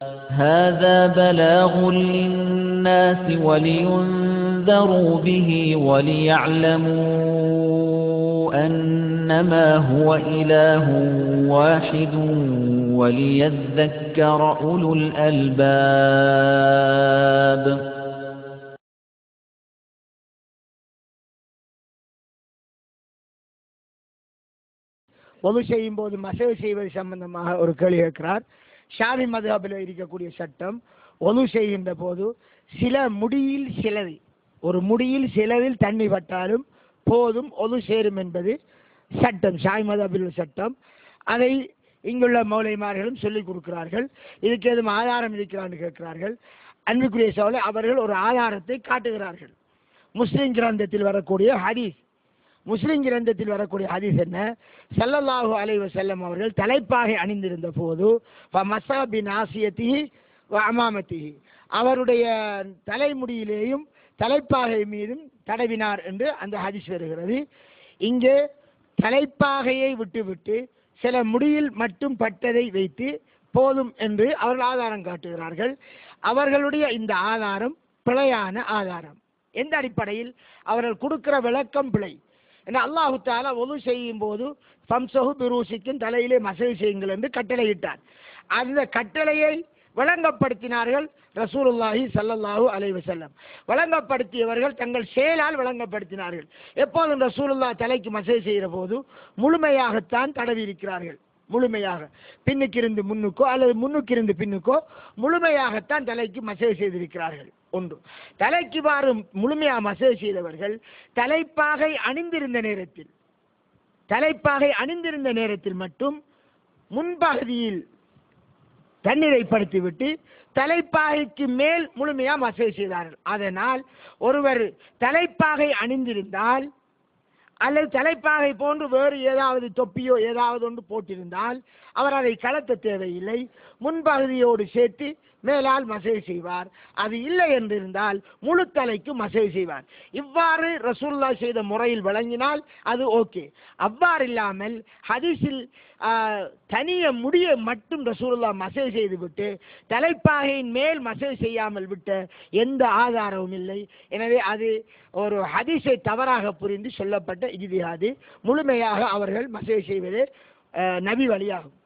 هذا بلاغ للناس ولينذروا به وليعلموا أنما هو إله واحد وليذكر أولو الألباب ஒது செய்யும் போது மசவு செய்வது சம்பந்தமாக ஒரு கேள்வி கேட்கிறார் ஷாமி மதுஹபில் இருக்கக்கூடிய சட்டம் ஒது செய்கின்ற போது சில முடியில் சிலது ஒரு முடியில் சிலதில் தண்ணி பட்டாலும் போதும் ஒது சேரும் என்பது சட்டம் ஷாமி மதுஹபில் உள்ள சட்டம் அதை இங்குள்ள மௌலைமார்களும் சொல்லிக் கொடுக்கிறார்கள் இதுக்கு எதுவும் ஆதாரம் இருக்கிறான்னு கேட்கிறார்கள் அன்புக்குரிய சோழ அவர்கள் ஒரு ஆதாரத்தை காட்டுகிறார்கள் முஸ்லிம் கிரந்தத்தில் வரக்கூடிய ஹதீஸ் முஸ்லிம் கிரந்தத்தில் வரக்கூடிய ஹதீஸ் என்ன ஸல்லல்லாஹு அலைஹி வஸல்லம் அவர்கள் தலைப்பாகை அணிந்திருந்த போது மசாபி நாசியத்தி அமாமத்திஹி அவருடைய தலைமுடியிலேயும் தலைப்பாகை மீதும் தடவினார் என்று அந்த ஹதீஸ் வருகிறது இங்கே தலைப்பாகையை விட்டுவிட்டு சில முடியில் மட்டும் பட்டதை வைத்து போதும் என்று அவர்கள் ஆதாரம் காட்டுகிறார்கள் அவர்களுடைய இந்த ஆதாரம் பிழையான ஆதாரம் எந்த அடிப்படையில் அவர்கள் கொடுக்கிற விளக்கம் பிழை ஏன்னா அல்லாஹு தாலா ஒது செய்யும் போது ஃபம்சஹு பிரூசிக்கும் தலையிலே மசகு செய்யுங்கள் என்று கட்டளையிட்டார் அந்த கட்டளையை விளங்கப்படுத்தினார்கள் ரசூலுல்லாஹி ஸல்லல்லாஹு அலைஹி வஸல்லம் வழங்கப்படுத்தியவர்கள் தங்கள் செயலால் விளங்கப்படுத்தினார்கள் எப்போதும் ரசூலுல்லா தலைக்கு மசகு செய்கிற போது முழுமையாகத்தான் தடவி இருக்கிறார்கள் முழுமையாக பின்னுக்கிருந்து முன்னுக்கோ அல்லது முன்னுக்கிருந்து பின்னுக்கோ முழுமையாகத்தான் தலைக்கு மசேஜ் செய்திருக்கிறார்கள் ஒன்று தலைக்கு வாறு முழுமையாக மசேஜ் செய்தவர்கள் தலைப்பாகை அணிந்திருந்த நேரத்தில் தலைப்பாகை அணிந்திருந்த நேரத்தில் மட்டும் முன்பகுதியில் தண்ணீரை படுத்திவிட்டு தலைப்பாகைக்கு மேல் முழுமையாக மசேஜ் செய்தார்கள் அதனால் ஒருவர் தலைப்பாகை அணிந்திருந்தால் அல்லது தலைப்பாகை போன்று வேறு ஏதாவது தொப்பியோ ஏதாவது ஒன்று போட்டிருந்தால் அவர் அதை கலத்த தேவையில்லை முன்பகுதியோடு சேர்த்து மேலால் மசேஜ் செய்வார் அது இல்லை என்றிருந்தால் முழு தலைக்கு மசேஜ் செய்வார் இவ்வாறு ரசூல்லா செய்த முறையில் வழங்கினால் அது ஓகே அவ்வாறு இல்லாமல் ஹதீஸில் தனிய முடிய மட்டும் ரசூலுல்லா மசேஜ் செய்துவிட்டு தலைப்பாகையின் மேல் மசேஜ் செய்யாமல் விட்ட எந்த ஆதாரமும் இல்லை எனவே அது ஒரு ஹதீஸை தவறாக புரிந்து சொல்லப்பட்ட இஜிதியாது முழுமையாக அவர்கள் மசேஜ் செய்வது அஹ், நபி வழியாகும்